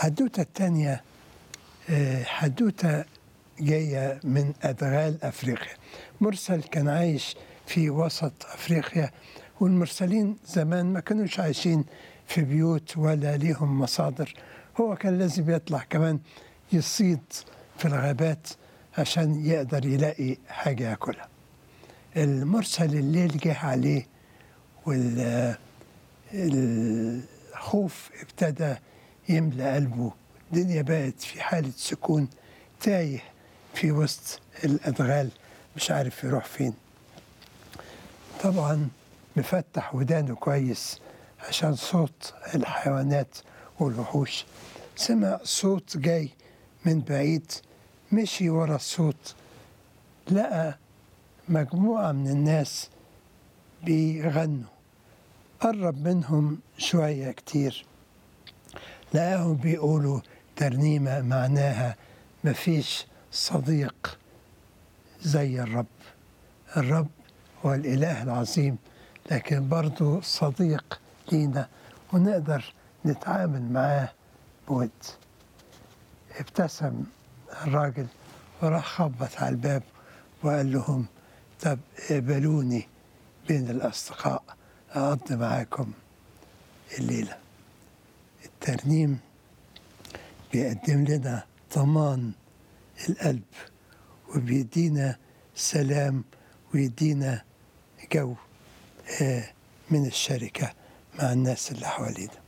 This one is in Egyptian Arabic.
الحدوتة التانية آه، حدوتة جاية من أدغال أفريقيا مرسل كان عايش في وسط أفريقيا والمرسلين زمان ما كانوش عايشين في بيوت ولا ليهم مصادر هو كان لازم يطلع كمان يصيد في الغابات عشان يقدر يلاقي حاجة ياكلها المرسل الليل جه عليه والخوف ابتدى يملى قلبه الدنيا بقت في حالة سكون تايه في وسط الأدغال مش عارف يروح فين طبعا مفتح ودانه كويس عشان صوت الحيوانات والوحوش سمع صوت جاي من بعيد مشي ورا الصوت لقى مجموعة من الناس بيغنوا قرب منهم شوية كتير لقاهم بيقولوا ترنيمة معناها مفيش صديق زي الرب الرب هو الإله العظيم لكن برضه صديق لينا ونقدر نتعامل معاه بود ابتسم الراجل وراح خبط على الباب وقال لهم طب اقبلوني بين الأصدقاء أقضي معاكم الليلة الترنيم بيقدم لنا ضمان القلب وبيدينا سلام ويدينا جو آه، من الشركة مع الناس اللي حوالينا